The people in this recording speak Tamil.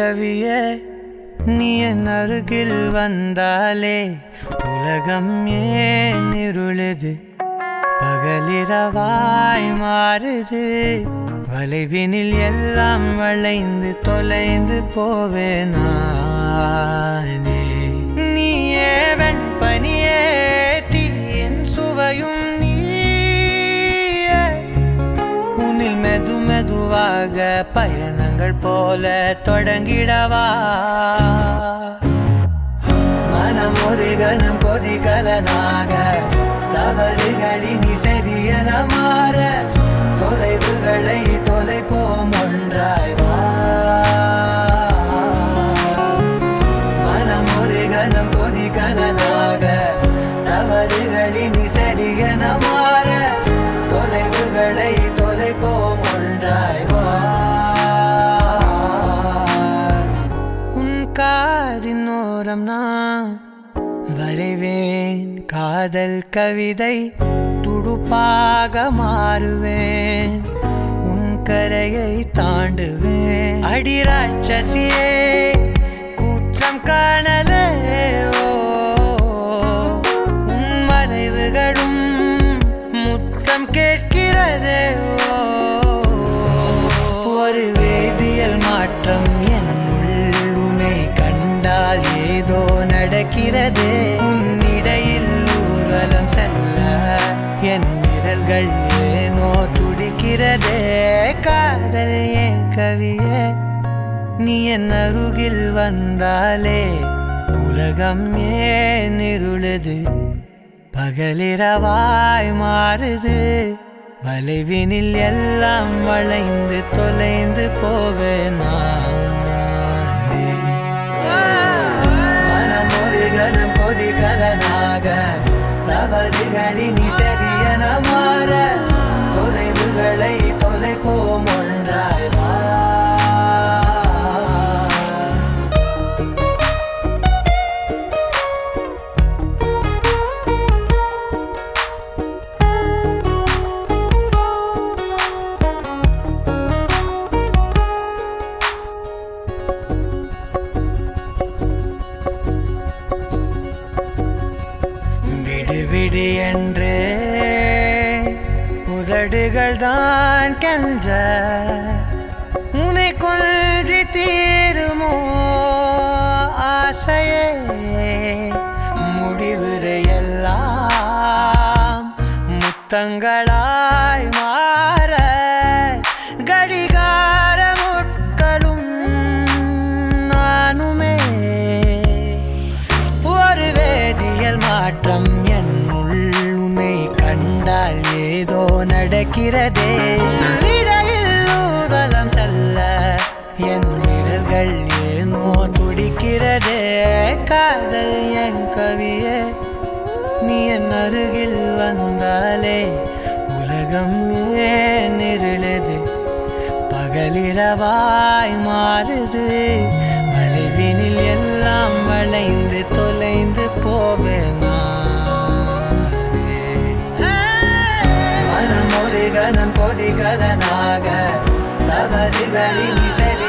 கவியே நீ என் அருகில் வந்தாலே உலகம் ஏன் இருளுது பகலிரவாய் மாறுது வளைவினில் எல்லாம் வளைந்து தொலைந்து போவேனானே நீயே வெண்பனியே தீயின் சுவையும் நீயே உன்னில் மெது மெதுவாக பயணங்கள் போல தொடங்கிடவா மனம் ஒரு கணம் கொதிகலனாக தவறுகளின் சரியன மாற தொலைவுகளை தொலைப்போம் ஒன்றாய் வா மனம் ஒரு கணம் கொதிகலனாக தவறுகளின் சரியன மாற தொலைவுகளை தொலைப்போம் ஒன்றாய் வா உன் காதின் ஓரம் நான் வரைவேன் காதல் கவிதை துடுப்பாக மாறுவேன் உன் கரையை தாண்டுவேன் அடி ராட்சசியே கூற்றம் காணலே ஓ உன் மறைவுகளும் முத்தம் கேட்கிறதே ஓ ஒரு வேதியியல் மாற்றம் என்னுள் உன்னை கண்டால் ஏதோ நடக்கிறதே உன்னிடையில் ஊர்வலம் செல்ல என் விரல்கள் ஏனோ துடிக்கிறதே காதல் ஏன் கவியே நீ என் அருகில் வந்தாலே உலகம் ஏன் இருளுது பகலிரவாய் மாறுது வளைவினில் எல்லாம் வளைந்து தொலைந்து போவேனா மனம் ஒரு கணம் கொதிகலனாக தவறுகளின் சரியன மாற தொலைவுகளை தொலைப்போம் ஒன்றாய் வா விடு விடு என்று உதடுகள் தான் கென்ற உனை கொஞ்சி தீருமோ ஆசையே முடிவுரை எல்லாம் முத்தங்களாய் மாற கடிகார முட்களும் நானுமே ஒரு வேதியியல் மாற்றம் என் உள்ளுமை கண்டால் ஏதோ நடக்கிறதே இடையில் ஊர்வலம் செல்ல என் விரல்கள் ஏனோ துடிக்கிறதே காதல் என் கவியே நீ என் அருகில் வந்தாலே உலகம் ஏன் இருளுது பகலிரவாய் மாறுது வளைவினில் எல்லாம் வளைந்து தொலைந்து போவேனா மனம் ஒரு கணம் கொதிகலனாக தவறுகளில் சரி